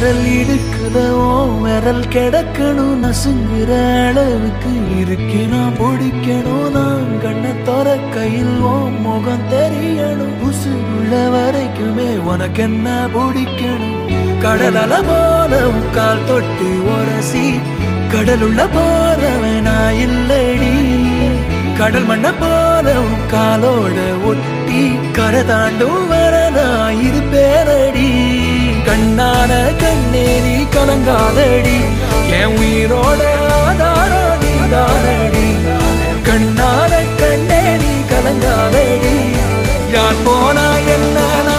விரல் இடுக்குதவோ விரல் கிடக்கணும் நசுங்குற அளவுக்கு இருக்கு நான் பிடிக்கணும் நான் கண்ணை தொற கையில் ஓ முகம் தெரியணும் உசுருள்ள வரைக்குமே உனக்கு என்ன பிடிக்கணும் கடல் அல போல உன் கால் தொட்டு உரசி கடலுள்ள போறவன் நான் இல்லடி கடல் மண்ண போல உன் காலோட ஒட்டி கரை தாண்டும் வர நான் இருப்பேனடி கண்ணான கண்ணே நீ கலங்காதடி என் உயிரோட ஆதாரம் நீதானடி கண்ணான கண்ணே நீ கலங்காதடி யார் போனா என்ன